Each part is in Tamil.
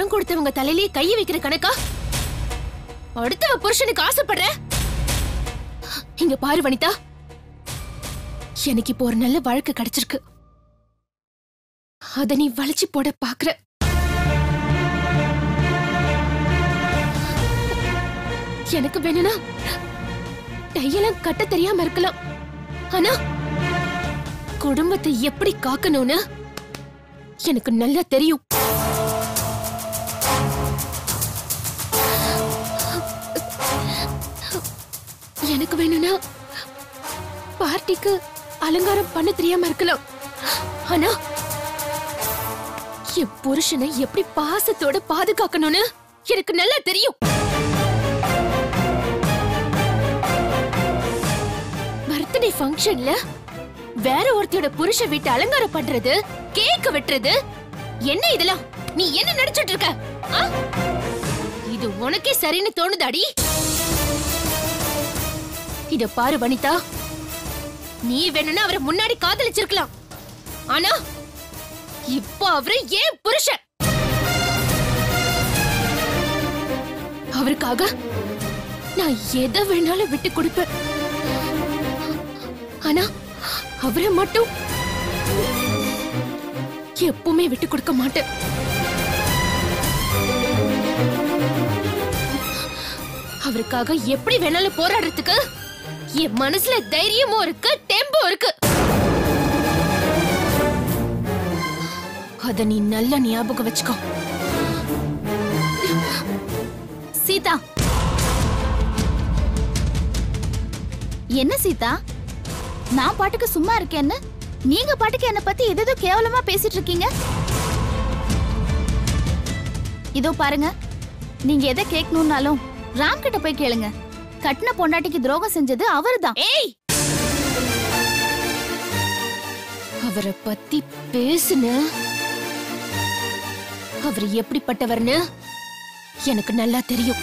பணம் கொடுத்தவங்க தலையிலேயே கைய வைக்கிற கணக்கா அடுத்தவ புருஷனுக்கு ஆசைப்படுற இங்க பாரு வனிதா எனக்கு இப்போ ஒரு நல்ல வாழ்க்கை கிடைச்சிருக்கு அத நீ வளைச்சு போட பாக்குற எனக்கு வேணும்னா டையெல்லாம் கட்ட தெரியாம இருக்கலாம் ஆனா குடும்பத்தை எப்படி காக்கணும்னு எனக்கு நல்லா தெரியும் எனக்கு வேணும்னா பார்ட்டிக்கு அலங்காரம் பண்ண தெரியாம இருக்கலாம் ஆனா என் புருஷனை எப்படி பாசத்தோட பாதுகாக்கணும்னு எனக்கு நல்லா தெரியும் பர்த்டே ஃபங்க்ஷன்ல வேற ஒருத்தியோட புருஷ வீட்டு அலங்காரம் பண்றது கேக் வெட்டுறது என்ன இதெல்லாம் நீ என்ன நடிச்சிட்டு இருக்க ஆ? இது உனக்கே சரின்னு தோணுதாடி இத பாரு வனிதா நீ வேணும்னா அவரை முன்னாடி காதலிச்சிருக்கலாம் ஆனா இப்போ அவரு ஏன் புருஷன் அவருக்காக நான் எதை வேணாலும் விட்டு கொடுப்பேன் ஆனா அவரை மட்டும் எப்பவுமே விட்டு கொடுக்க மாட்டேன் அவருக்காக எப்படி வேணாலும் போராடுறதுக்கு என் மனசுல தைரியமும் இருக்கு டெம்போ இருக்கு அத நீ நல்லா ஞாபகம் வச்சுக்கோ சீதா என்ன சீதா நான் பாட்டுக்கு சும்மா இருக்கேன்னு நீங்க பாட்டுக்கு என்ன பத்தி எதேதோ கேவலமா பேசிட்டு இருக்கீங்க இதோ பாருங்க நீங்க எதை கேட்கணும்னாலும் ராம் கிட்ட போய் கேளுங்க கட்டின பொண்டாட்டிக்கு துரோகம் செஞ்சது அவர்தான் ஏய் அவரை பத்தி பேசுன அவர் எப்படிப்பட்டவர்னு எனக்கு நல்லா தெரியும்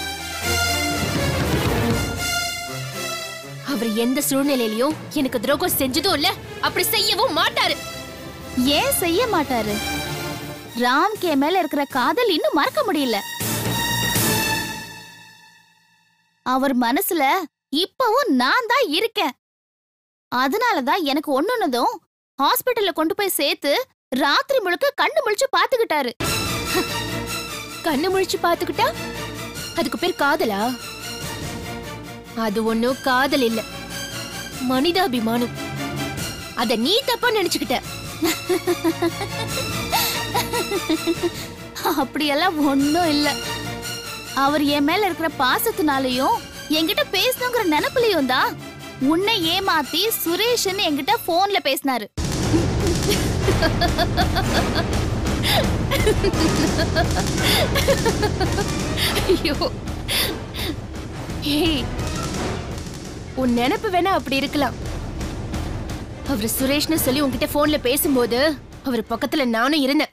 அவர் எந்த சூழ்நிலையிலயும் எனக்கு துரோகம் செஞ்சதும் இல்ல அப்படி செய்யவும் மாட்டாரு ஏன் செய்ய மாட்டாரு ராம் கே மேல இருக்கிற காதல் இன்னும் மறக்க முடியல அவர் மனசுல இப்பவும் நான் தான் இருக்கேன் அதனாலதான் எனக்கு ஒண்ணுனதும் ஹாஸ்பிடல்ல கொண்டு போய் சேர்த்து ராத்திரி முழுக்க கண்ணு முழிச்சு பாத்துக்கிட்டாரு கண்ணு முழிச்சு பாத்துக்கிட்டா அதுக்கு பேர் காதலா அது ஒண்ணும் காதல் இல்ல மனிதாபிமானம் அத நீ தப்பா நினைச்சுக்கிட்ட அப்படியெல்லாம் ஒண்ணும் இல்ல அவர் என் மேல இருக்கிற பாசத்தினாலயும் என்கிட்ட பேசணுங்கிற நினைப்புலயும் தான் உன்னை ஏமாத்தி சுரேஷ்னு என்கிட்ட போன்ல பேசினாரு ஐயோ ஏய் உன் நினைப்பு வேணா அப்படி இருக்கலாம் அவர் சுரேஷ்னு சொல்லி உன்கிட்ட போன்ல பேசும்போது அவர் பக்கத்துல நானும் இருந்தேன்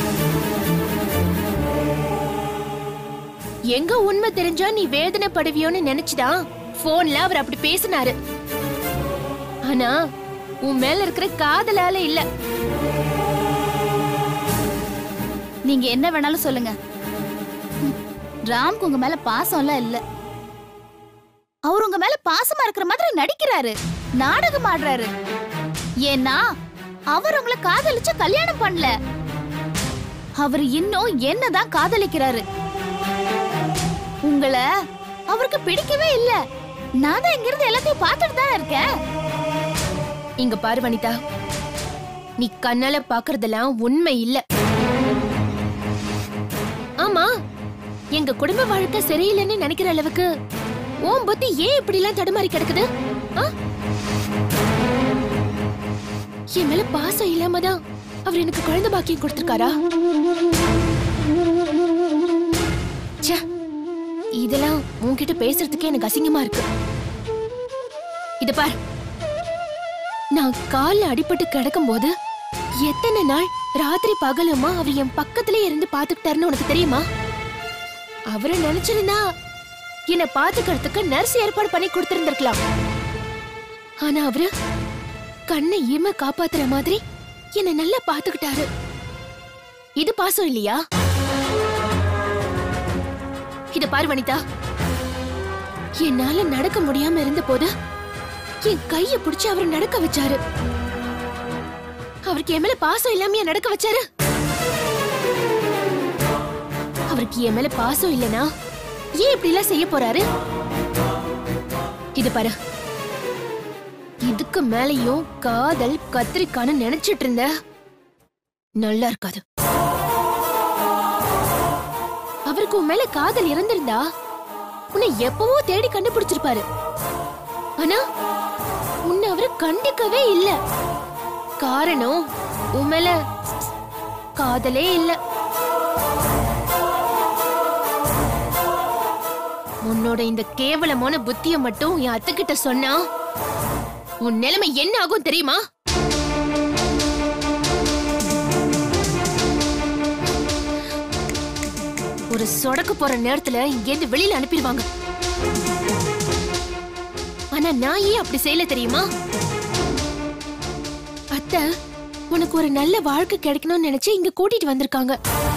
எங்க உண்மை தெரிஞ்சா நீ வேதனைப்படுவியோன்னு நினைச்சுதான் போன்ல அவர் அப்படி பேசினாரு ஆனா உன் மேல இருக்கிற காதலால இல்ல நீங்க என்ன வேணாலும் சொல்லுங்க ம், ராம்க்கு உங்க மேல பாசம்லாம் இல்ல அவர் உங்க மேல பாசமா இருக்கிற மாதிரி நடிக்கிறாரு நாடகம் ஆடுறாரு ஏன்னா அவர் உங்களை காதலிச்சு கல்யாணம் பண்ணல அவர் இன்னும் என்னதான் காதலிக்கிறாரு உங்களை அவருக்கு பிடிக்கவே இல்ல நான் தான் இங்கிருந்து எல்லாத்தையும் பார்த்துட்டு தான் இருக்கேன் இங்க பாரு வனிதா நீ கண்ணால பாக்குறதெல்லாம் உண்மை இல்ல ஆமா எங்க குடும்ப வாழ்க்கை சரியில்லைன்னு நினைக்கிற அளவுக்கு உன் புத்தி ஏன் இப்படி எல்லாம் தடுமாறி கிடக்குது ஆ? என் மேல பாசம் இல்லாம தான் அவர் எனக்கு குழந்தை பாக்கியம் கொடுத்திருக்காரா ச்சே, இதெல்லாம் உன்கிட்ட பேசுறதுக்கே எனக்கு அசிங்கமா இருக்கு இத பார் நான் கால்ல அடிபட்டு கிடக்கும்போது எத்தனை நாள் ராத்திரி பகலுமா அவர் என் பக்கத்திலே இருந்து பாத்துக்கிட்டாருன்னு உனக்கு தெரியுமா அவரை நினைச்சிருந்தா என்ன பாத்துக்கிறதுக்கு நர்ஸ் ஏற்பாடு பண்ணி கொடுத்திருந்திருக்கலாம் ஆனா அவரு கண்ணை இம காப்பாத்துற மாதிரி என்ன நல்லா பாத்துக்கிட்டாரு இது பாசம் இல்லையா இத பாரு வனிதா என்னால நடக்க முடியாம இருந்த போது என் கைய பிடிச்சு அவர் நடக்க வச்சாரு அவருக்கு என் மேல பாசம் இல்லாம நடக்க வச்சாரு அவருக்கு என் மேல பாசம் இல்லனா ஏன் இப்படி எல்லாம் செய்ய போறாரு இது பாரு இதுக்கு மேலயும் காதல் கத்திரிக்கான்னு நினைச்சிட்டு இருந்த நல்லா இருக்காது அவருக்கு உன் மேல காதல் இறந்திருந்தா உன்னை எப்பவோ தேடி கண்டுபிடிச்சிருப்பாரு ஆனா உன்னை அவரு கண்டிக்கவே இல்ல காரணம் உன் மேல காதலே இல்ல உன்னோட இந்த கேவலமான புத்திய மட்டும் என் அத்தைக்கிட்ட சொன்னா உன் நிலைமை என்ன ஆகும் தெரியுமா ஒரு சொடக்கு போற நேரத்துல இங்கேருந்து வெளியில அனுப்பிடுவாங்க ஆனா நான் ஏன் அப்படி செய்யல தெரியுமா அத்தை உனக்கு ஒரு நல்ல வாழ்க்கை கிடைக்கணும்னு நினைச்சு இங்க கூட்டிட்டு வந்திருக்காங்க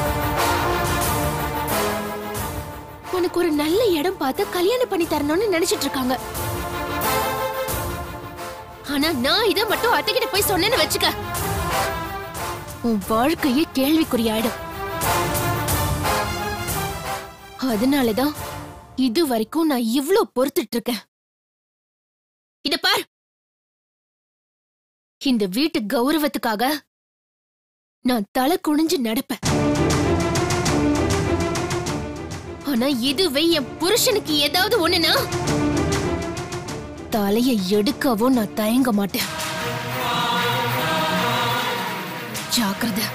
உனக்கு ஒரு நல்ல இடம் பார்த்து கல்யாணம் பண்ணி தரணும்னு நினைச்சிட்டு இருக்காங்க ஆனா நான் இதை மட்டும் அத்தைகிட்ட போய் சொன்னேன்னு வச்சுக்க உன் வாழ்க்கையே கேள்விக்குறியாயிடும் அதனாலதான் இது வரைக்கும் நான் இவ்ளோ பொறுத்துட்டு இருக்கேன் இத பார் இந்த வீட்டு கௌரவத்துக்காக நான் தலை குனிஞ்சு நடப்பேன் ஆனா இதுவே என் புருஷனுக்கு ஏதாவது ஒண்ணுனா தலையை எடுக்கவும் நான் தயங்க மாட்டேன் ஜாக்கிரதை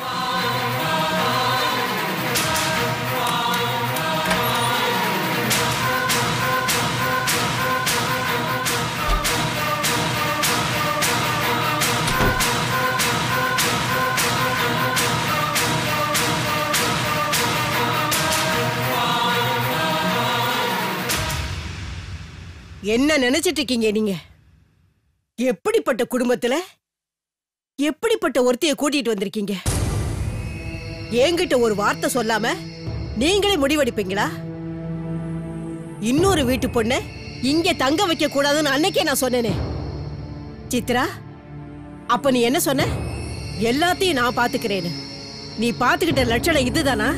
என்ன நினைச்சிட்டு இருக்கீங்க நீங்க எப்படிப்பட்ட குடும்பத்துல எப்படிப்பட்ட ஒருத்தைய கூட்டிட்டு வந்திருக்கீங்க என்கிட்ட ஒரு வார்த்தை சொல்லாம நீங்களே முடிவெடுப்பீங்களா இன்னொரு வீட்டு பொண்ண இங்க தங்க வைக்க கூடாதுன்னு அன்னைக்கே நான் சொன்னேனே சித்ரா அப்ப நீ என்ன சொன்ன எல்லாத்தையும் நான் பாத்துக்கிறேன்னு நீ பாத்துக்கிட்ட லட்சணம் இதுதானா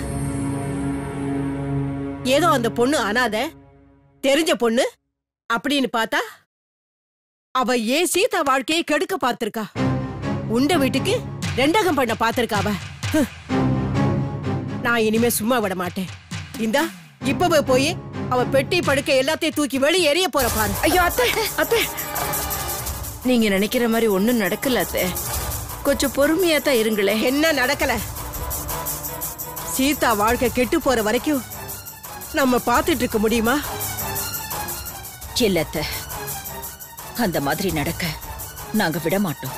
ஏதோ அந்த பொண்ணு அனாத தெரிஞ்ச பொண்ணு அப்படின்னு பார்த்தா அவ ஏன் சீதா வாழ்க்கையை கெடுக்க பார்த்திருக்கா உண்ட வீட்டுக்கு ரெண்டகம் பண்ண பார்த்திருக்கா அவ ஹ். நான் இனிமே சும்மா விட மாட்டேன் இந்தா இப்பவே போய் அவ பெட்டி படுக்க எல்லாத்தையும் தூக்கி வெளியே எறிய போற பாரு ஐயோ அத்தை அத்தை நீங்க நினைக்கிற மாதிரி ஒண்ணும் நடக்கல அத்தை கொஞ்சம் பொறுமையா தான் இருங்களே என்ன நடக்கல சீதா வாழ்க்கை கெட்டு போற வரைக்கும் நம்ம பார்த்துட்டு இருக்க முடியுமா இல்ல அத்தை அந்த மாதிரி நடக்க நாங்க விட மாட்டோம்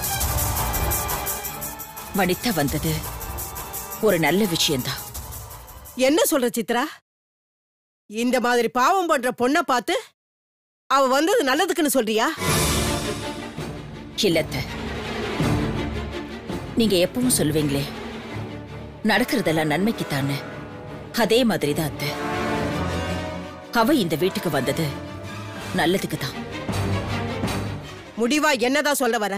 வனிதா வந்தது ஒரு நல்ல விஷயம்தான் என்ன சொல்ற சித்ரா இந்த மாதிரி பாவம் பண்ற பொண்ண பார்த்து அவ வந்தது நல்லதுக்குன்னு சொல்றியா இல்ல அத்தை நீங்க எப்பவும் சொல்லுவீங்களே நடக்கிறதெல்லாம் நன்மைக்குத்தானே அதே மாதிரி தான் அத்தை அவ இந்த வீட்டுக்கு வந்தது நல்லதுக்கு தான் முடிவா என்னதான் சொல்ல வர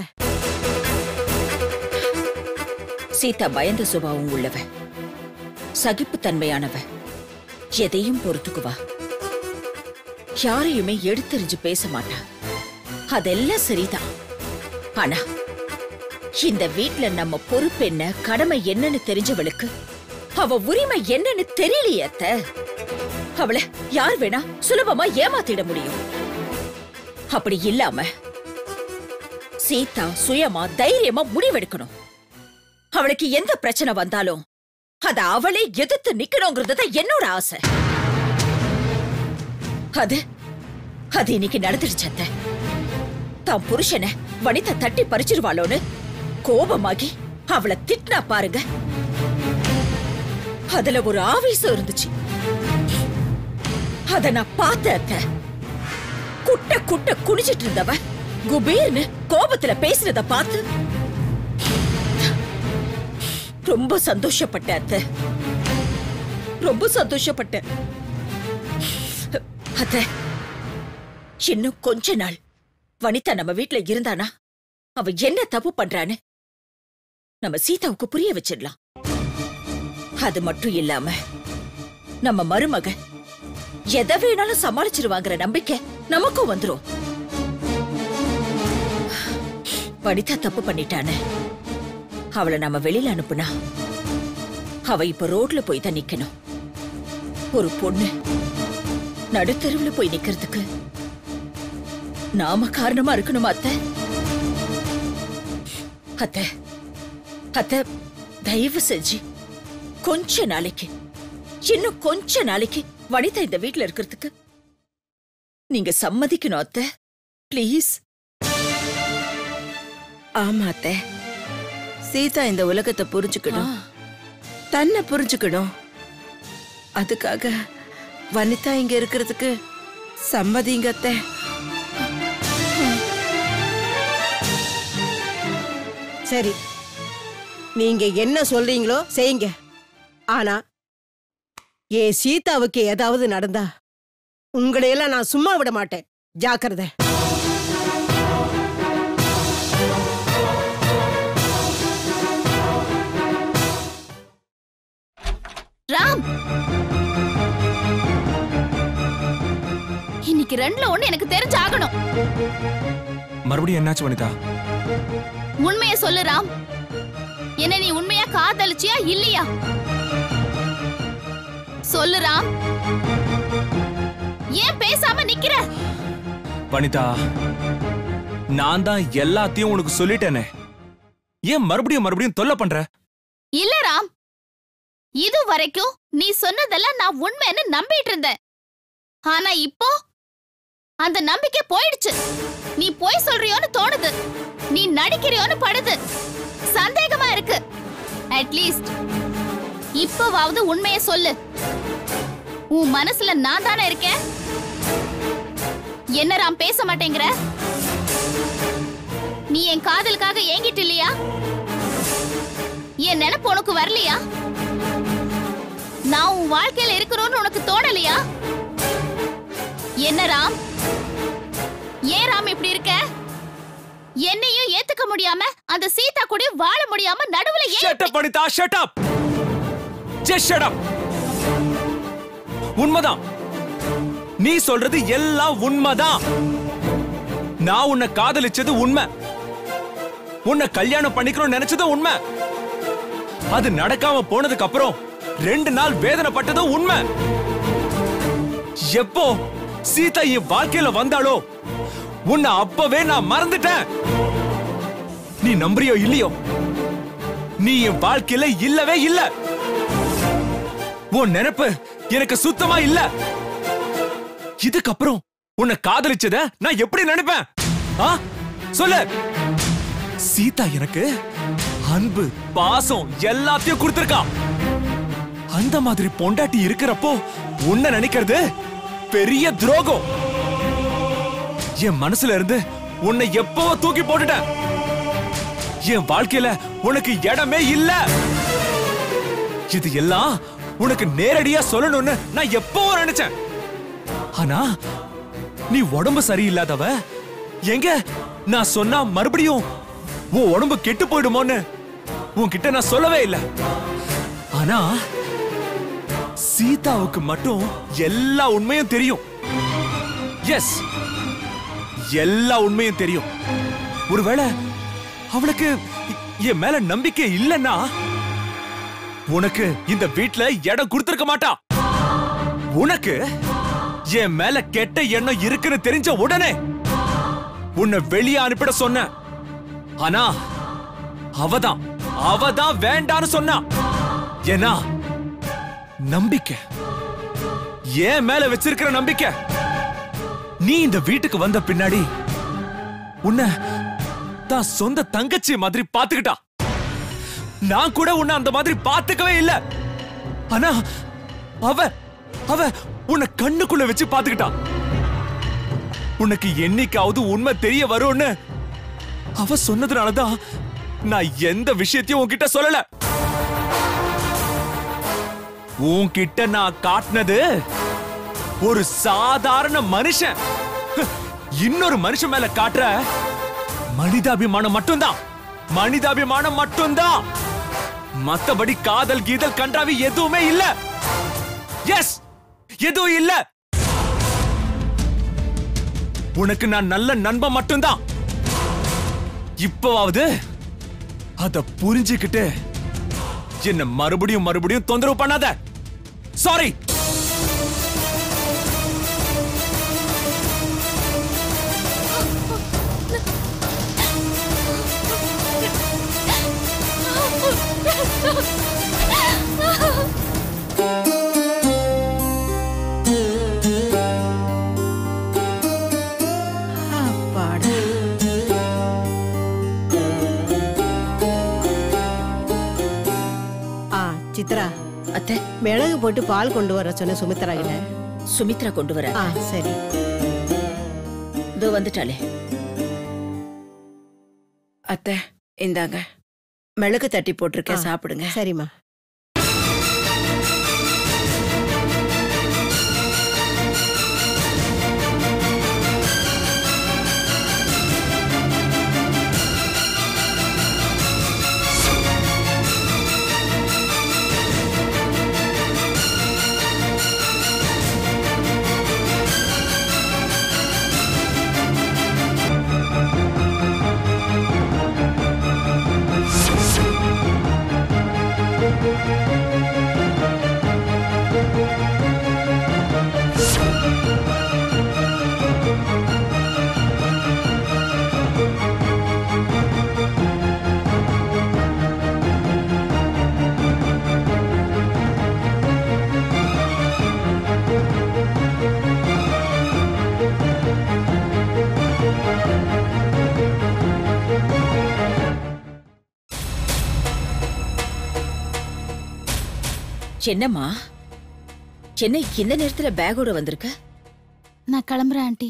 சீதா பயந்த சுபாவம் உள்ளவ சகிப்புத்தன்மையானவ எதையும் பொறுத்துக்குவா யாரையுமே எடுத்தெறிஞ்சு பேச மாட்டா அதெல்லாம் சரிதான் ஆனா இந்த வீட்ல நம்ம பொறுப்பு என்ன கடமை என்னன்னு தெரிஞ்சவளுக்கு அவ உரிமை என்னன்னு தெரியலையே அத்த அவளை யார் வேணா சுலபமா ஏமாத்திட முடியும் அப்படி இல்லாம சீதா சுயமா தைரியமா முடிவெடுக்கணும் அவளுக்கு எந்த பிரச்சனை வந்தாலும் அத அவளே எதிர்த்து நிக்கணுங்கிறது தான் என்னோட ஆசை அது அது இன்னைக்கு நடந்துடுச்சு அத்தை தான் புருஷனை வனிதா தட்டி பறிச்சிருவாளோன்னு கோபமாகி அவளை திட்டினா பாருங்க அதுல ஒரு ஆவேசம் இருந்துச்சு அத நான் பார்த்தேன் அத்தை குட்ட குட்ட குனிச்சிட்டு இருந்தவ குபீர்னு கோபத்துல பேசுறத பார்த்து ரொம்ப சந்தோஷப்பட்டேன் அத்தை ரொம்ப சந்தோஷப்பட்டேன் அத்த இன்னும் கொஞ்ச நாள் வனிதா நம்ம வீட்ல இருந்தானா அவ என்ன தப்பு பண்றான்னு நம்ம சீதாவுக்கு புரிய வச்சிடலாம் அது மட்டும் இல்லாம நம்ம மருமக எதை வேணாலும் சமாளிச்சிருவாங்கிற நம்பிக்கை நமக்கும் வந்துரும் வனிதா தப்பு பண்ணிட்டானே அவளை நம்ம வெளியில அனுப்புனா அவ இப்ப ரோட்ல போய் தான் நிக்கணும் ஒரு பொண்ணு நடுத்தெருவுல போய் நிக்கிறதுக்கு நாம காரணமா இருக்கணுமா அத்தை அத்தை அத்தை தயவு செஞ்சு கொஞ்ச நாளைக்கு இன்னும் கொஞ்ச நாளைக்கு வனிதா இந்த வீட்ல இருக்கிறதுக்கு நீங்க சம்மதிக்கணும் அத்தை ப்ளீஸ் ஆமா அத்தை சீதா இந்த உலகத்தை புரிஞ்சுக்கணும் தன்னை புரிஞ்சுக்கணும் அதுக்காக வனிதா இங்க இருக்கிறதுக்கு சம்மதிங்க அத்தை சரி நீங்க என்ன சொல்றீங்களோ செய்யுங்க ஆனா என் சீதாவுக்கு ஏதாவது நடந்தா உங்களையெல்லாம் நான் சும்மா விட மாட்டேன் ஜாக்கிரதை ராம் இன்னைக்கு ரெண்டுல ஒண்ணு எனக்கு தெரிஞ்சாகணும் மறுபடியும் என்னாச்சு வனிதா உண்மைய சொல்லு ராம் என்ன நீ உண்மையா காதலிச்சியா இல்லையா சொல்லு ராம் ஏன் பேசாம நிக்கிற வனிதா நான் தான் எல்லாத்தையும் உனக்கு சொல்லிட்டேனே ஏன் மறுபடியும் மறுபடியும் தொல்லை பண்ற இல்ல ராம் இது வரைக்கும் நீ சொன்னதெல்லாம் நான் உண்மைன்னு நம்பிட்டு இருந்தேன் ஆனா இப்போ அந்த நம்பிக்கை போயிடுச்சு நீ போய் சொல்றியோன்னு தோணுது நீ நடிக்கிறியோன்னு படுது சந்தேகமா இருக்கு அட்லீஸ்ட் இப்பவாவது உண்மையை சொல்லு உன் மனசுல நான் தானே இருக்கேன் என்ன ராம் பேச மாட்டேங்கிற நீ என் காதலுக்காக ஏங்கிட்டு இல்லையா என் நினைப்பு உனக்கு வரலையா நான் உன் வாழ்க்கையில இருக்கணும்னு உனக்கு தோணலையா என்ன ராம் ஏன் ராம் இப்படி இருக்க என்னையும் ஏத்துக்க முடியாம அந்த சீதா கூட வாழ முடியாம நடுவுல ஏன் shut up Vanitha shut up just shut up உண்மைதான் நீ சொல்றது எல்லாம் உண்மைதான் நான் உன்னை காதலிச்சது உண்மை உன்னை கல்யாணம் பண்ணிக்கணும்னு நினைச்சது உண்மை அது நடக்காம போனதுக்கு அப்புறம் ரெண்டு நாள் வேதனைப்பட்டதும் உண்மை எப்போ சீதா என் வாழ்க்கையில வந்தாளோ உன்னை அப்பவே நான் மறந்துட்டேன் நீ நம்புறியோ இல்லையோ நீ என் வாழ்க்கையில இல்லவே இல்ல உன் நினைப்பு எனக்கு சுத்தமா இல்ல இதுக்கப்புறம் உன்னை காதலிச்சத நான் எப்படி நினைப்பேன் ஆ சொல்லு சீதா எனக்கு அன்பு பாசம் எல்லாத்தையும் கொடுத்திருக்கா அந்த மாதிரி பொண்டாட்டி இருக்கிறப்போ உன்னை நினைக்கிறது பெரிய துரோகம் என் மனசுல இருந்து உன்னை எப்பவோ தூக்கி போட்டுட்டேன் என் வாழ்க்கையில உனக்கு இடமே இல்ல இது எல்லாம் உனக்கு நேரடியா சொல்லணும்னு நான் எப்பவோ நினைச்சேன் ஆனா நீ உடம்பு சரியில்லாதவ எங்க நான் சொன்னா மறுபடியும் உன் உடம்பு கெட்டு போயிடுமோன்னு உன்கிட்ட நான் சொல்லவே இல்லை ஆனா சீதாவுக்கு மட்டும் எல்லா உண்மையும் தெரியும் எஸ் எல்லா உண்மையும் தெரியும் ஒருவேளை அவளுக்கு என் மேல நம்பிக்கை இல்லைன்னா உனக்கு இந்த வீட்ல இடம் கொடுத்திருக்க மாட்டா உனக்கு என் மேல கெட்ட எண்ணம் இருக்குன்னு தெரிஞ்ச உடனே உன்னை வெளியே அனுப்பிட சொன்ன ஆனா அவதான் அவதான் வேண்டான்னு சொன்னா ஏன்னா நம்பிக்கை என் மேல வச்சிருக்கிற நம்பிக்கை நீ இந்த வீட்டுக்கு வந்த பின்னாடி உன்னை தான் சொந்த தங்கச்சி மாதிரி பாத்துக்கிட்டா நான் கூட உன்னை அந்த மாதிரி பாத்துக்கவே இல்ல ஆனா அவ அவ உன்னை கண்ணுக்குள்ள வச்சு பாத்துக்கிட்டா உனக்கு என்னைக்காவது உண்மை தெரிய வரும்னு அவ சொன்னதுனாலதான் நான் எந்த விஷயத்தையும் உன்கிட்ட சொல்லல உன்கிட்ட நான் காட்டினது ஒரு சாதாரண மனுஷன் இன்னொரு மனுஷன் மேல காட்டுற மனிதாபிமானம் மட்டும்தான் மனிதாபிமானம் மட்டும்தான் மத்தபடி காதல் கீதல் கன்றாவி எதுவுமே இல்ல எஸ் எதுவும் இல்ல உனக்கு நான் நல்ல நண்பன் மட்டும்தான் இப்பவாவது அத புரிஞ்சுக்கிட்டு என்ன மறுபடியும் மறுபடியும் தொந்தரவு பண்ணாத சாரி அப்பாடா ஆ சித்ரா அத்தை மிளகு போட்டு பால் கொண்டு வர சொன்ன சுமித்ரா கிட்ட சுமித்ரா கொண்டு வர ஆ சரி இதோ வந்துட்டாளே அத்தை இந்தாங்க மிளகு தட்டி போட்டிருக்கேன் ஆ. சாப்பிடுங்க சரிம்மா என்னம்மா என்ன இந்த நேரத்துல பேக்கோட வந்திருக்க நான் கிளம்புறேன் ஆண்டி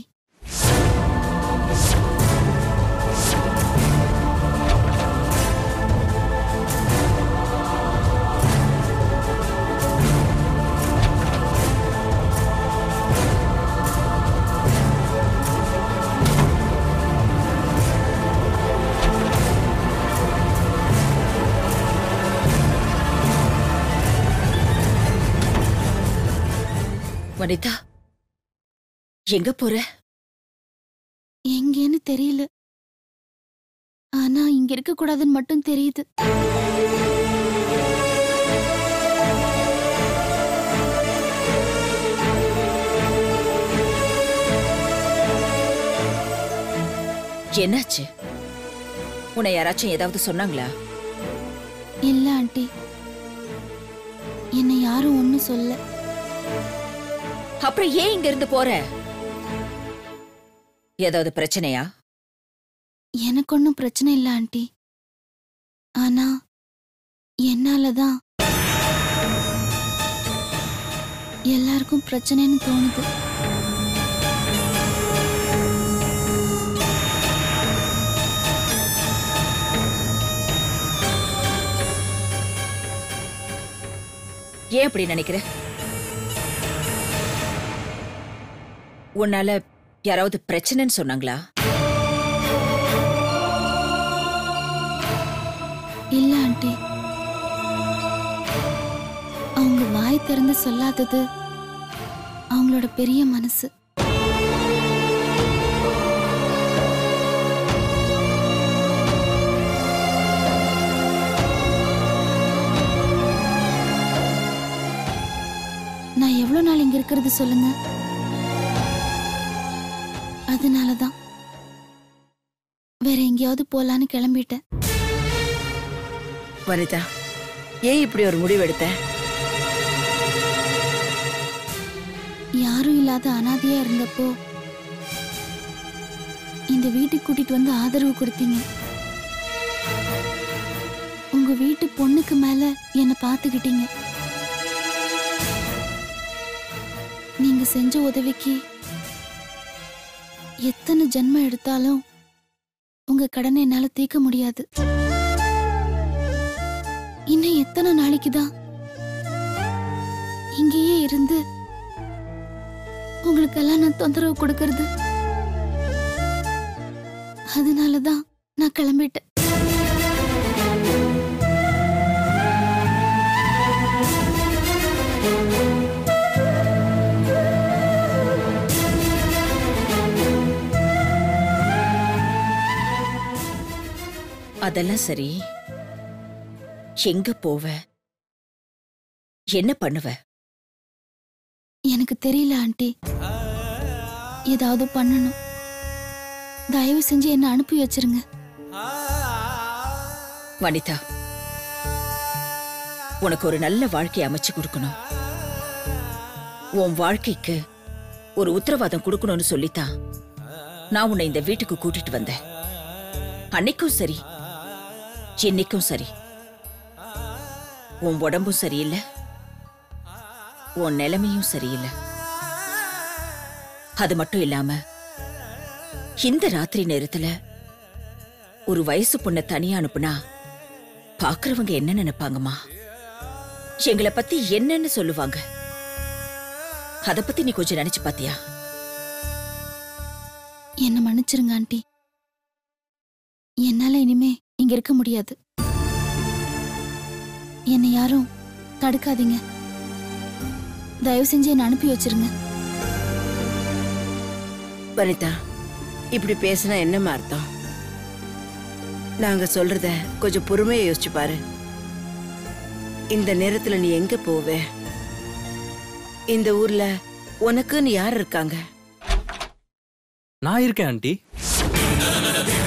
வனிதா எங்க போற எங்கேன்னு தெரியல ஆனா இங்க இருக்க கூடாதுன்னு மட்டும் தெரியுது என்னாச்சு உன்னை யாராச்சும் ஏதாவது சொன்னாங்களா இல்ல ஆண்டி என்னை யாரும் ஒன்னும் சொல்ல அப்புறம் ஏன் இங்க இருந்து போற ஏதாவது பிரச்சனையா எனக்கு ஒன்றும் பிரச்சனை இல்லை ஆண்டி ஆனா என்னாலதான் எல்லாருக்கும் பிரச்சனைன்னு தோணுது ஏன் அப்படி நினைக்கிற உன்னால யாராவது பிரச்சனைன்னு சொன்னாங்களா இல்ல ஆண்டி அவங்க வாய் திறந்து சொல்லாதது அவங்களோட பெரிய மனசு நான் எவ்வளவு நாள் இங்க இருக்கிறது சொல்லுங்க அதனாலதான் வேற எங்கேயாவது போலான்னு கிளம்பிட்டேன் வனிதா ஏன் இப்படி ஒரு முடிவு எடுத்த யாரும் இல்லாத அனாதையா இருந்தப்போ இந்த வீட்டுக்கு கூட்டிட்டு வந்து ஆதரவு கொடுத்தீங்க உங்க வீட்டு பொண்ணுக்கு மேல என்ன பாத்துக்கிட்டீங்க நீங்க செஞ்ச உதவிக்கு எத்தனை ஜென்மம் எடுத்தாலும் உங்க கடனை என்னால தீர்க்க முடியாது இன்னும் எத்தனை நாளைக்கு தான் இங்கேயே இருந்து உங்களுக்கெல்லாம் நான் தொந்தரவு கொடுக்கறது அதனாலதான் நான் கிளம்பிட்டேன் அதெல்லாம் சரி எங்க போவ என்ன பண்ணுவ எனக்கு தெரியல ஆண்டி ஏதாவது பண்ணணும் தயவு செஞ்சு என்ன அனுப்பி வச்சிருங்க வனிதா உனக்கு ஒரு நல்ல வாழ்க்கையை அமைச்சு கொடுக்கணும் உன் வாழ்க்கைக்கு ஒரு உத்தரவாதம் கொடுக்கணும்னு சொல்லித்தான் நான் உன்னை இந்த வீட்டுக்கு கூட்டிட்டு வந்தேன் அன்னைக்கும் சரி இன்னைக்கும் சரி உன் உடம்பும் சரியில்லை உன் நிலைமையும் சரியில்லை அது மட்டும் இல்லாம இந்த ராத்திரி நேரத்துல ஒரு வயசு பொண்ண தனியா அனுப்புனா பாக்குறவங்க என்ன நினைப்பாங்கம்மா எங்களை பத்தி என்னன்னு சொல்லுவாங்க அத பத்தி நீ கொஞ்சம் நினைச்சு பாத்தியா என்ன மன்னிச்சிருங்க ஆண்டி என்னால இனிமே இங்க இருக்க முடியாது என்னை யாரும் தடுக்காதீங்க தயவு செஞ்சு என்ன அனுப்பி வச்சிருங்க வனிதா இப்படி பேசினா என்னம்மா அர்த்தம் நாங்க சொல்றத கொஞ்சம் பொறுமையா யோசிச்சு பாரு இந்த நேரத்துல நீ எங்க போவ இந்த ஊர்ல உனக்குன்னு யார் இருக்காங்க நான் இருக்கேன் ஆண்டி